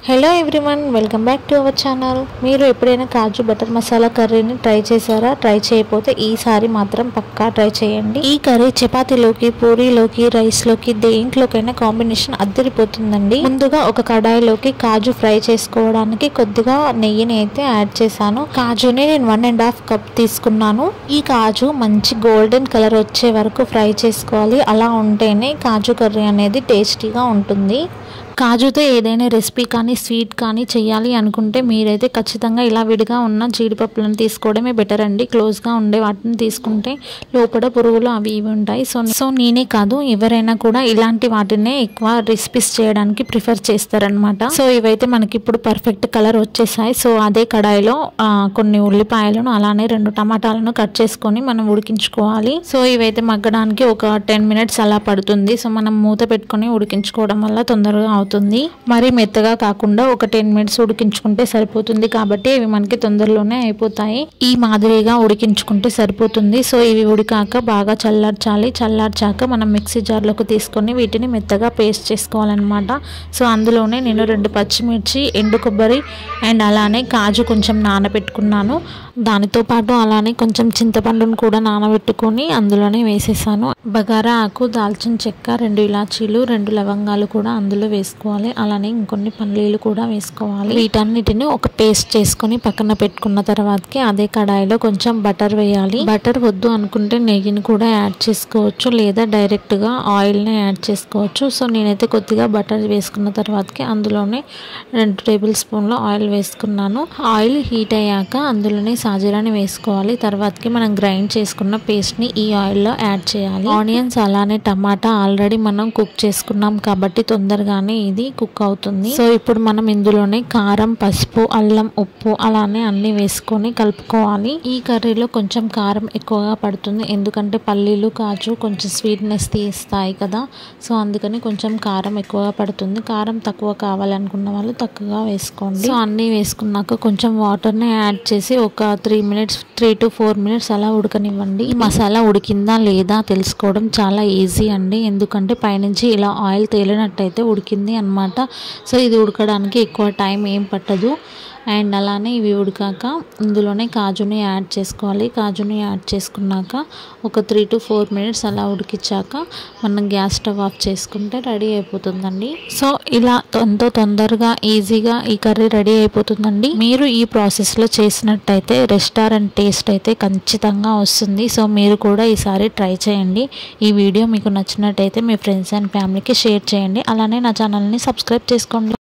hello everyone welcome back to our channel మీరు ఎప్పుడైనా కాజు butter masala కర్రీని ట్రై చేశారా ట్రై చేయకపోతే ఈసారి మాత్రం పక్కా ట్రై చేయండి ఈ కర్రీ చపాతీలోకి పూరీలోకి రైస్లోకి దేంట్లోకైనా కాంబినేషన్ అద్దరిపోతుందండి ముందుగా ఒక కడాయిలోకి కాజు ఫ్రై చేసుకోవడానికి కొద్దిగా నెయ్యిని అయితే యాడ్ చేశాను కాజుని నేను వన్ అండ్ హాఫ్ కప్ తీసుకున్నాను ఈ కాజు మంచి గోల్డెన్ కలర్ వచ్చే వరకు ఫ్రై చేసుకోవాలి అలా ఉంటేనే కాజు కర్రీ అనేది టేస్టీగా ఉంటుంది కాజుతో ఏదైనా రెసిపీ కానీ స్వీట్ కానీ చేయాలి అనుకుంటే మీరైతే ఖచ్చితంగా ఇలా విడిగా ఉన్న జీడిపప్పులను తీసుకోవడమే బెటర్ అండి క్లోజ్గా ఉండే వాటిని తీసుకుంటే లోపల పురుగులు అవి ఇవి ఉంటాయి సో సో నేనే కాదు ఎవరైనా కూడా ఇలాంటి వాటినే ఎక్కువ రెసిపీస్ చేయడానికి ప్రిఫర్ చేస్తారనమాట సో ఇవైతే మనకి ఇప్పుడు పర్ఫెక్ట్ కలర్ వచ్చేసాయి సో అదే కడాయిలో ఆ, కొన్ని ఉల్లిపాయలను అలానే రెండు టమాటాలను కట్ చేసుకొని మనం ఉడికించుకోవాలి సో ఇవైతే మగ్గడానికి ఒక టెన్ మినిట్స్ అలా పడుతుంది సో మనం మూత పెట్టుకొని ఉడికించుకోవడం వల్ల తొందరగా అవుతుంది మరి మెత్తగా కాకుండా ఒక టెన్ మినిట్స్ ఉడికించుకుంటే సరిపోతుంది కాబట్టి ఇవి మనకి తొందరలోనే అయిపోతాయి ఈ మాదిరిగా ఉడికించుకుంటే సరిపోతుంది సో ఇవి ఉడికాక బాగా చల్లార్చాలి చల్లార్చాక మనం మిక్సీ జార్లోకి తీసుకొని వీటిని మెత్తగా పేస్ట్ చేసుకోవాలన్నమాట సో అందులోనే నేను రెండు పచ్చిమిర్చి ఎండు కొబ్బరి అండ్ అలానే కాజు కొంచెం నానబెట్టుకున్నాను దానితో పాటు అలానే కొంచెం చింతపండును కూడా నానబెట్టుకొని అందులోనే వేసేసాను బగారా ఆకు దాల్చిన చెక్క రెండు ఇలాచీలు రెండు లవంగాలు కూడా అందులో వేసుకోవాలి అలానే ఇంకొన్ని పల్లీలు కూడా వేసుకోవాలి వీటన్నిటిని ఒక పేస్ట్ చేసుకొని పక్కన పెట్టుకున్న తర్వాతకి అదే కడాయిలో కొంచెం బటర్ వేయాలి బటర్ వద్దు అనుకుంటే నెయ్యిని కూడా యాడ్ చేసుకోవచ్చు లేదా డైరెక్ట్ గా ఆయిల్ ని యాడ్ చేసుకోవచ్చు సో నేనైతే కొద్దిగా బటర్ వేసుకున్న తర్వాతకి అందులోనే రెండు టేబుల్ స్పూన్ల ఆయిల్ వేసుకున్నాను ఆయిల్ హీట్ అయ్యాక అందులోనే సాజీరాని వేసుకోవాలి తర్వాతకి మనం గ్రైండ్ చేసుకున్న పేస్ట్ ని ఈ ఆయిల్ లో యాడ్ చేయాలి ఆనియన్స్ అలానే టమాటా ఆల్రెడీ మనం కుక్ చేసుకున్నాం కాబట్టి తొందరగానే ఇది కుక్ అవుతుంది సో ఇప్పుడు మనం ఇందులోనే కారం పసుపు అల్లం ఉప్పు అలానే అన్ని వేసుకొని కలుపుకోవాలి ఈ కర్రీలో కొంచెం కారం ఎక్కువగా పడుతుంది ఎందుకంటే పల్లీలు కాజు కొంచెం స్వీట్నెస్ తీస్తాయి కదా సో అందుకని కొంచెం కారం ఎక్కువగా పడుతుంది కారం తక్కువ కావాలనుకున్న వాళ్ళు తక్కువగా వేసుకోండి సో అన్నీ వేసుకున్నాక కొంచెం వాటర్ని యాడ్ చేసి ఒక three minutes three to four minutes అలా ఉడకనివ్వండి ఈ మసాలా ఉడికిందా లేదా తెలుసుకోవడం చాలా ఈజీ అండి ఎందుకంటే పైనుంచి ఇలా ఆయిల్ తేలినట్టయితే ఉడికింది అన్నమాట సో ఇది ఉడకడానికి ఎక్కువ టైం ఏం పట్టదు అండ్ అలానే ఇవి ఉడికాక ఇందులోనే కాజుని యాడ్ చేసుకోవాలి కాజుని యాడ్ చేసుకున్నాక ఒక త్రీ టు ఫోర్ మినిట్స్ అలా ఉడికించాక మనం గ్యాస్ స్టవ్ ఆఫ్ చేసుకుంటే రెడీ అయిపోతుందండి సో ఇలా ఎంతో తొందరగా ఈజీగా ఈ కర్రీ రెడీ అయిపోతుందండి మీరు ఈ ప్రాసెస్లో చేసినట్టయితే రెస్టారెంట్ టేస్ట్ అయితే ఖచ్చితంగా వస్తుంది సో మీరు కూడా ఈసారి ట్రై చేయండి ఈ వీడియో మీకు నచ్చినట్టయితే మీ ఫ్రెండ్స్ అండ్ ఫ్యామిలీకి షేర్ చేయండి అలానే నా ఛానల్ని సబ్స్క్రైబ్ చేసుకోండి